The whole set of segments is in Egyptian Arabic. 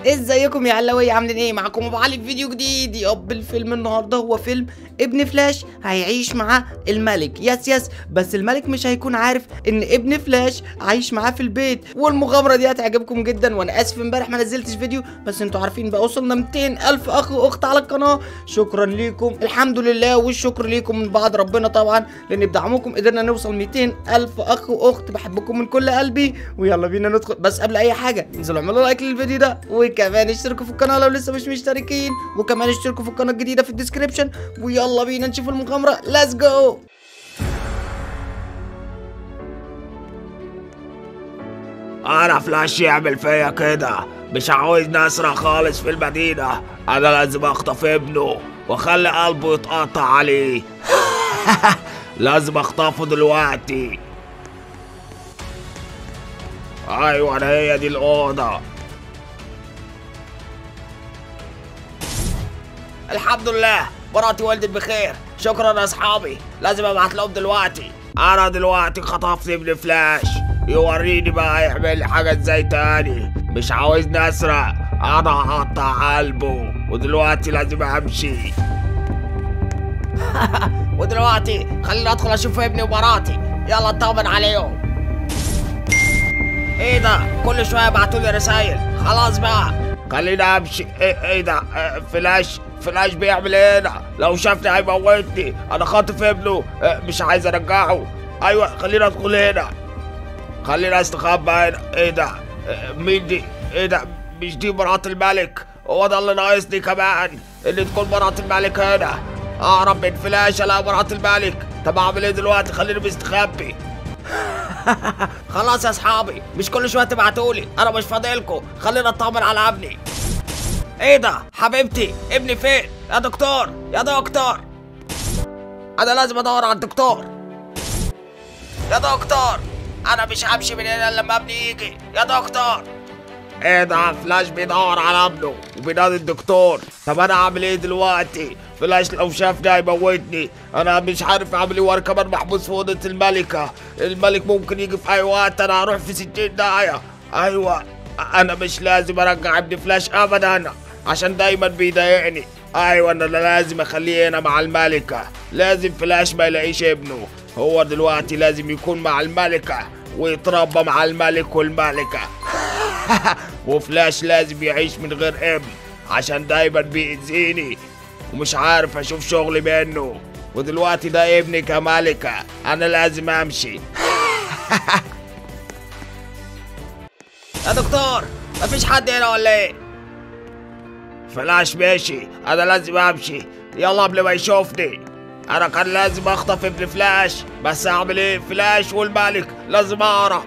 ازيكم يا علوية عاملين ايه معاكم ابو علي في فيديو جديد ياب الفيلم النهارده هو فيلم ابن فلاش هيعيش مع الملك يس يس بس الملك مش هيكون عارف ان ابن فلاش عايش معاه في البيت والمغامره دي هتعجبكم جدا وانا اسف امبارح ما نزلتش فيديو بس انتوا عارفين بقى وصلنا 200 الف اخ واخت على القناه شكرا ليكم الحمد لله والشكر ليكم من بعد ربنا طبعا لان بدعمكم قدرنا نوصل 200 الف اخ واخت بحبكم من كل قلبي ويلا بينا ندخل بس قبل اي حاجه انزلوا اعملوا لايك للفيديو ده وكمان اشتركوا في القناه لو لسه مش مشتركين وكمان اشتركوا في القناه الجديده في الديسكريبشن ويلا بينا نشوف المغامره ليتس جو انا فلاش يعمل فيا كده مش عاوز نسرة خالص في المدينة انا لازم اخطف ابنه واخلي قلبه يتقطع عليه لازم اخطفه دلوقتي ايوه أنا هي دي الاوضة الحمد لله مراتي ولدت بخير شكرا يا اصحابي لازم ابعت لهم دلوقتي انا دلوقتي خطفت ابن فلاش يوريني بقى يعمل لي حاجة ازاي تاني مش عاوز نسرق انا هقطع قلبه ودلوقتي لازم امشي ودلوقتي خليني ادخل اشوف ابني ومراتي يلا اطمن عليهم ايه ده كل شويه يبعتوا لي رسايل خلاص بقى خليني امشي ايه, إيه ده إيه فلاش فلاش بيعمل ايه هنا لو شافني هيموتني انا خاطف ابنه إيه مش عايز ارجعه ايوه خليني ادخل هنا خليني استخبى هنا ايه ده إيه مين دي ايه ده مش دي مرات الملك هو ده اللي ناقصني كمان اللي تكون مرات الملك هنا اهرب من فلاش الاقي مرات الملك طب اعمل ايه دلوقتي خليني مستخبي خلاص يا اصحابي مش كل شويه تبعتولي انا مش فاضلكوا خلينا اطمن على ابني ايه ده حبيبتي ابني فين يا دكتور يا دكتور انا لازم ادور على الدكتور يا دكتور انا مش همشي من هنا لما ابني يجي يا دكتور ايه ده فلاش بيدور على ابنه وبينادي الدكتور طب انا اعمل ايه دلوقتي فلاش لو شافني هيموتني انا مش عارف اعمل ايه وانا كمان محبوس في اوضه الملكه الملك ممكن يجي في اي وقت انا هروح في ستين داهيه ايوه انا مش لازم ارجع ابن فلاش ابدا عشان دايما بيضايقني ايوه انا لازم اخليه هنا مع الملكه لازم فلاش ما يلاقيش ابنه هو دلوقتي لازم يكون مع الملكه ويتربى مع الملك والملكه وفلاش لازم يعيش من غير ابن عشان دايما بيأذيني ومش عارف اشوف شغلي منه ودلوقتي ده ابني كملكة انا لازم امشي يا دكتور مفيش حد هنا ولا ايه فلاش ماشي انا لازم امشي يلا قبل ما يشوفني انا كان لازم اخطف ابن فلاش بس اعمل ايه فلاش والملك لازم اهرب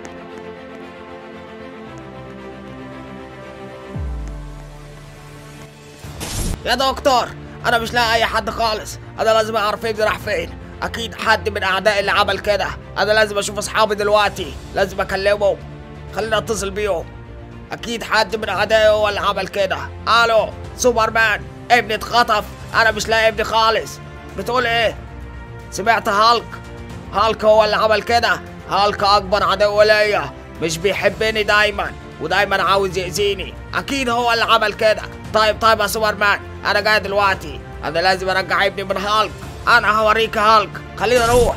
يا دكتور انا مش لاقي اي حد خالص انا لازم اعرف ابني راح فين اكيد حد من اعدائي اللي عمل كده انا لازم اشوف اصحابي دلوقتي لازم اكلمهم خليني اتصل بيهم اكيد حد من اعدائي هو اللي عمل كده الو سوبرمان ابني اتخطف انا مش لاقي ابني خالص بتقول ايه سمعت هالك هالك هو اللي عمل كده هالك اكبر عدو ليا مش بيحبني دايما ودايما عاوز يأذيني اكيد هو اللي عمل كده طيب طيب يا سوبرمان انا جاي دلوقتي انا لازم ارجع ابني من هالك انا هوريك هالك خلينا نروح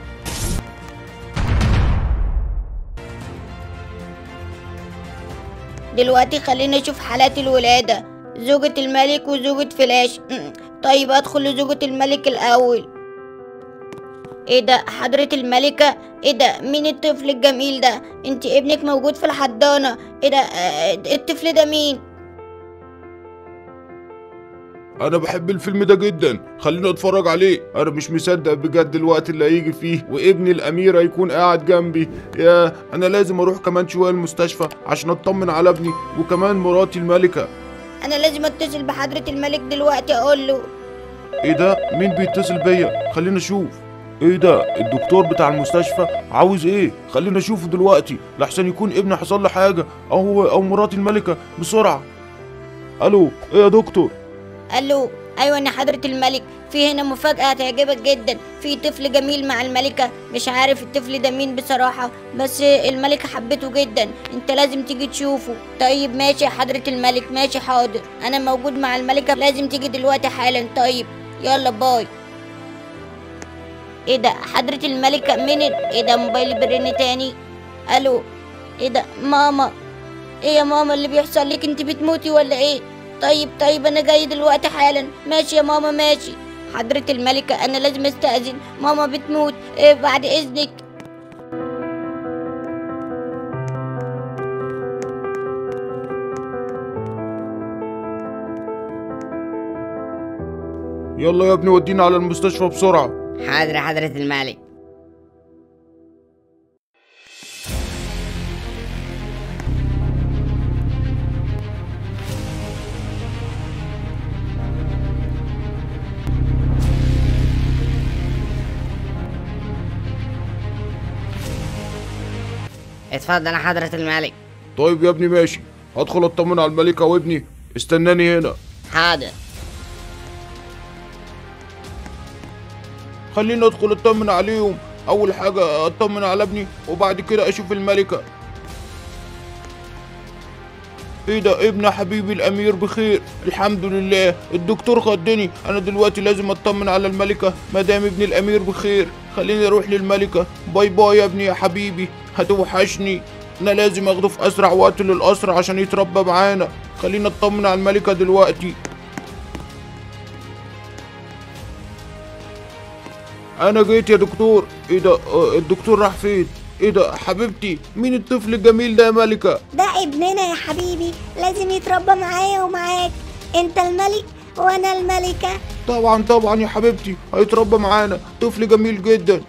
دلوقتي خلينا نشوف حالات الولادة زوجة الملك وزوجة فلاش م- طيب ادخل لزوجة الملك الأول ايه ده حضرة الملكة ايه ده مين الطفل الجميل ده انت ابنك موجود في الحضانة ايه ده آه، الطفل ده مين انا بحب الفيلم ده جدا خلينا اتفرج عليه انا مش مصدق بجد الوقت اللي هيجي فيه وابني الامير هيكون قاعد جنبي يا انا لازم اروح كمان شويه المستشفى عشان اطمن على ابني وكمان مراتي الملكه انا لازم اتصل بحضرة الملك دلوقتي اقول له ايه ده مين بيتصل بيا خلينا اشوف ايه ده الدكتور بتاع المستشفى عاوز ايه خلينا اشوفه دلوقتي لحسن يكون ابني حصل له حاجه او او مراتي الملكه بسرعه الو ايه يا دكتور الو ايوه يا حضرة الملك في هنا مفاجأة هتعجبك جدا في طفل جميل مع الملكة مش عارف الطفل ده مين بصراحة بس الملكة حبته جدا انت لازم تيجي تشوفه طيب ماشي يا حضرة الملك ماشي حاضر انا موجود مع الملكة لازم تيجي دلوقتي حالا طيب يلا باي ايه ده حضرة الملكة مين ال- ايه ده موبايلي برن تاني الو ايه ده ماما ايه يا ماما اللي بيحصل لك انت بتموتي ولا ايه طيب طيب انا جاي دلوقتي حالا ماشي يا ماما ماشي حضرة الملكة انا لازم استأذن ماما بتموت إيه بعد اذنك يلا يا ابني ودينا على المستشفى بسرعة حاضر يا حضرة الملك اتفضل يا حضرة الملك طيب يا ابني ماشي هدخل اطمن على الملكة وابني استناني هنا حاضر خليني ادخل اطمن عليهم اول حاجة اطمن على ابني وبعد كده اشوف الملكة ايه ده ابن حبيبي الامير بخير الحمد لله الدكتور خدني انا دلوقتي لازم اطمن على الملكة مادام ابن الامير بخير خليني اروح للملكة باي باي يا ابني يا حبيبي هتوحشني انا لازم اخده في اسرع وقت للقصر عشان يتربى معانا خلينا اطمن على الملكة دلوقتي انا جيت يا دكتور ايه ده آه، الدكتور راح فين ايه ده حبيبتي مين الطفل الجميل ده يا ملكة ده ابننا يا حبيبي لازم يتربى معايا ومعاك انت الملك وانا الملكة طبعا طبعا يا حبيبتي هيتربى معانا طفل جميل جدا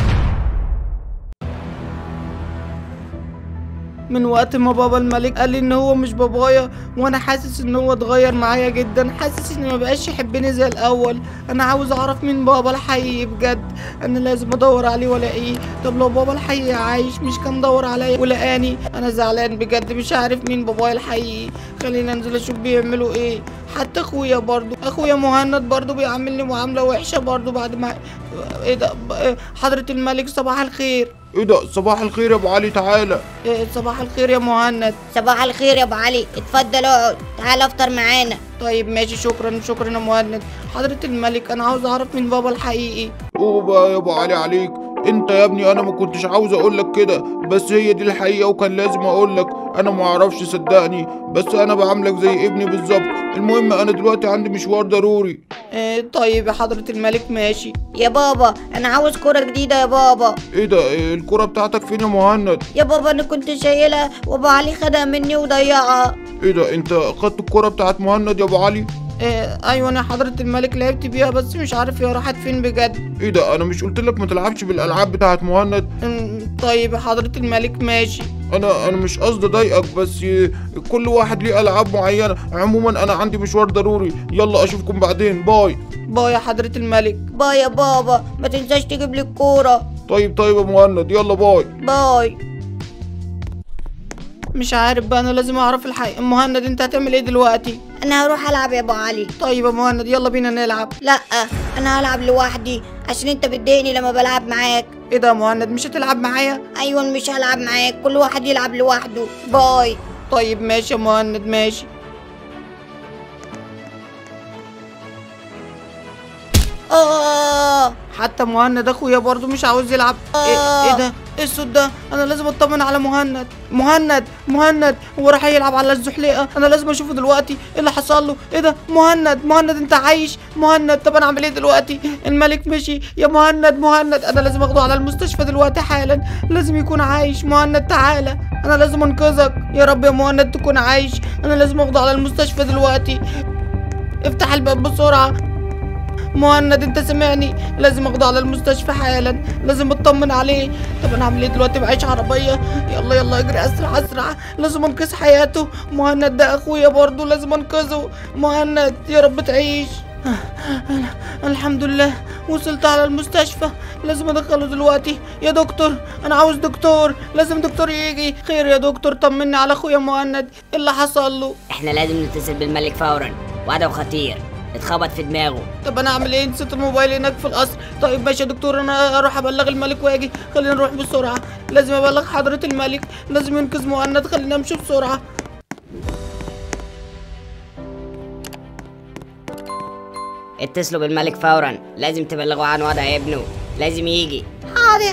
من وقت ما بابا الملك قال لي ان هو مش بابايا وانا حاسس ان هو اتغير معايا جدا حاسس ان ما بقاش يحبني زي الاول انا عاوز اعرف مين بابا الحقيقي بجد انا لازم ادور عليه والاقيه طب لو بابا الحقيقي عايش مش كان دور عليا ولقاني انا زعلان بجد مش عارف مين بابايا الحقيقي خلينا انزل اشوف بيعملوا ايه حتى اخويا برضو اخويا مهند برضو بيعاملني معامله وحشه برضو بعد ما ايه ده ب- حضره الملك صباح الخير ايه ده صباح الخير يا ابو علي تعالى إيه صباح الخير يا مهند صباح الخير يا ابو علي اتفضل اقعد تعال افطر معانا طيب ماشي شكرا شكرا يا مهند حضرة الملك انا عاوز اعرف مين بابا الحقيقي اوبا يا ابو علي عليك انت يا ابني انا ما كنتش عاوز اقول لك كده بس هي دي الحقيقه وكان لازم اقول لك انا ما اعرفش صدقني بس انا بعاملك زي ابني بالظبط المهم انا دلوقتي عندي مشوار ضروري إيه طيب يا حضرة الملك ماشي يا بابا انا عاوز كرة جديدة يا بابا ايه ده إيه الكرة بتاعتك فين يا مهند يا بابا انا كنت شايلها وابو علي خدها مني وضيعها ايه ده انت خدت الكرة بتاعت مهند يا ابو علي إيه ايوه انا حضرة الملك لعبت بيها بس مش عارف هي راحت فين بجد ايه ده انا مش قلت لك ما تلعبش بالالعاب بتاعت مهند أم، طيب يا حضرة الملك ماشي انا انا مش قصدي اضايقك بس ي- كل واحد ليه العاب معينه عموما انا عندي مشوار ضروري يلا اشوفكم بعدين باي باي يا حضرة الملك باي يا بابا ما تنساش تجيب لي الكورة طيب طيب يا مهند يلا باي باي مش عارف بقى انا لازم اعرف الحقيقة مهند انت هتعمل ايه دلوقتي انا هروح العب يا ابو علي طيب يا مهند يلا بينا نلعب لا انا هلعب لوحدي عشان انت بتضايقني لما بلعب معاك ايه ده يا مهند مش هتلعب معايا ايوه مش هلعب معاك كل واحد يلعب لوحده باي طيب ماشي يا مهند ماشي اه حتى مهند اخويا برضو مش عاوز يلعب ايه, آه. إيه ده ايه الصوت ده انا لازم اطمن على مهند مهند مهند هو راح يلعب على الزحليقه انا لازم اشوفه دلوقتي ايه اللي حصل له ايه ده مهند مهند انت عايش مهند طب انا اعمل ايه دلوقتي الملك مشي يا مهند مهند انا لازم اخده على المستشفى دلوقتي حالا لازم يكون عايش مهند تعالى انا لازم انقذك يا رب يا مهند تكون عايش انا لازم اخده على المستشفى دلوقتي افتح الباب بسرعه مهند انت سامعني لازم اخده على المستشفى حالا لازم اطمن عليه طب انا اعمل ايه دلوقتي معيش عربيه يلا يلا اجري اسرع اسرع لازم انقذ حياته مهند ده اخويا برضه لازم انقذه مهند يا رب تعيش أنا الحمد لله وصلت على المستشفى لازم ادخله دلوقتي يا دكتور انا عاوز دكتور لازم دكتور يجي خير يا دكتور طمني على اخويا مهند ايه اللي حصل له احنا لازم نتصل بالملك فورا وعده خطير اتخبط في دماغه طب انا اعمل ايه نسيت الموبايل هناك في القصر طيب ماشي يا دكتور انا اروح ابلغ الملك واجي خلينا نروح بسرعه لازم ابلغ حضره الملك لازم ينقذ مهند خلينا نمشي بسرعه اتصلوا بالملك فورا لازم تبلغوا عن وضع ابنه لازم يجي حاضر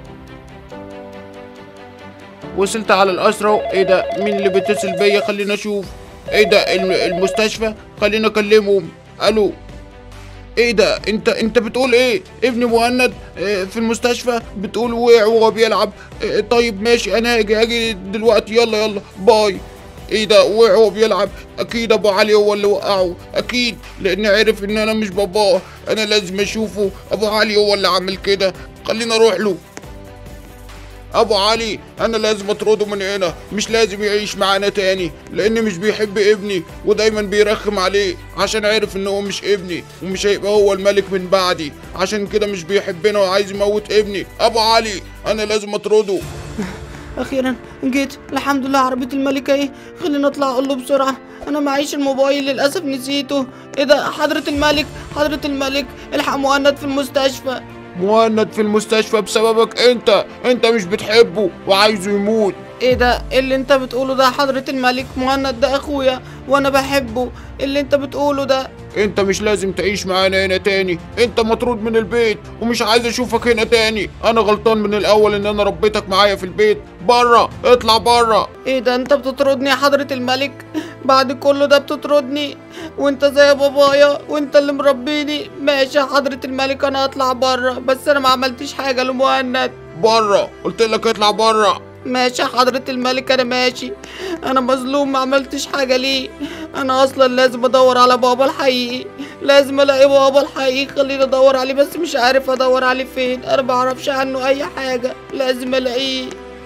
وصلت على الأسرة ايه ده مين اللي بيتصل بيا خلينا اشوف ايه ده الم- المستشفى خلينا اكلمهم الو ايه ده انت انت بتقول ايه ابني مهند اه، في المستشفى بتقول وقع وهو بيلعب اه، طيب ماشي انا هاجي هاجي دلوقتي يلا يلا باي ايه ده وقع وهو بيلعب اكيد ابو علي هو اللي وقعه اكيد لان عرف ان انا مش باباه انا لازم اشوفه ابو علي هو اللي عامل كده خلينا اروح له ابو علي انا لازم اطرده من هنا مش لازم يعيش معانا تاني لان مش بيحب ابني ودايما بيرخم عليه عشان عارف ان هو مش ابني ومش هيبقى هو الملك من بعدي عشان كده مش بيحبنا وعايز يموت ابني ابو علي انا لازم اطرده اخيرا جيت الحمد لله عربيه الملك اهي خلينا نطلع اقول له بسرعه انا معيش الموبايل للاسف نسيته ايه ده حضره الملك حضره الملك الحق مهند في المستشفى مهند في المستشفى بسببك انت انت مش بتحبه وعايزه يموت ايه ده إيه اللي انت بتقوله ده حضره الملك مهند ده اخويا وانا بحبه إيه اللي انت بتقوله ده انت مش لازم تعيش معانا هنا تاني انت مطرود من البيت ومش عايز اشوفك هنا تاني انا غلطان من الاول ان انا ربيتك معايا في البيت بره اطلع بره ايه ده انت بتطردني يا حضرة الملك بعد كل ده بتطردني وانت زي بابايا وانت اللي مربيني ماشي يا حضرة الملك انا هطلع بره بس انا ما عملتش حاجة لمهند بره قلت لك اطلع بره ماشي يا حضرة الملك انا ماشي انا مظلوم ما عملتش حاجة ليه انا اصلا لازم ادور على بابا الحقيقي لازم الاقي بابا الحقيقي خليني ادور عليه بس مش عارف ادور عليه فين انا ما اعرفش عنه اي حاجة لازم الاقيه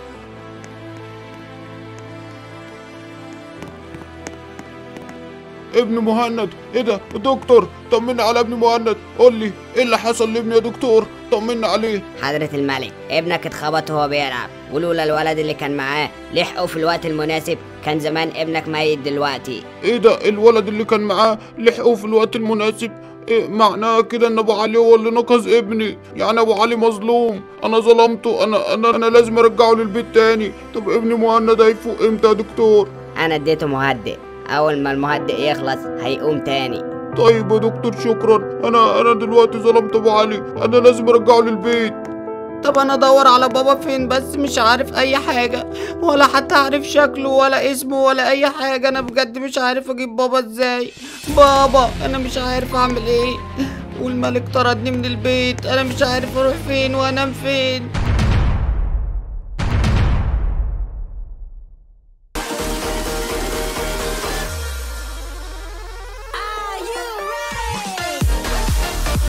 ابن مهند ايه ده دكتور طمنا على ابن مهند قول لي ايه اللي حصل لابني يا دكتور طمنا عليه حضرة الملك ابنك اتخبط وهو بيلعب ولولا الولد اللي كان معاه لحقه في الوقت المناسب كان زمان ابنك ميت دلوقتي ايه ده الولد اللي كان معاه لحقه في الوقت المناسب إيه معناها كده ان ابو علي هو اللي نقذ ابني يعني ابو علي مظلوم انا ظلمته انا انا انا لازم ارجعه للبيت تاني طب ابني مهند هيفوق امتى يا دكتور انا اديته مهدئ اول ما المهدئ يخلص هيقوم تاني طيب يا دكتور شكرا انا انا دلوقتي ظلمت ابو علي انا لازم ارجعه للبيت طب انا ادور على بابا فين بس مش عارف اي حاجة ولا حتى عارف شكله ولا اسمه ولا اي حاجة انا بجد مش عارف اجيب بابا ازاي بابا انا مش عارف اعمل ايه والملك طردني من البيت انا مش عارف اروح فين وانام فين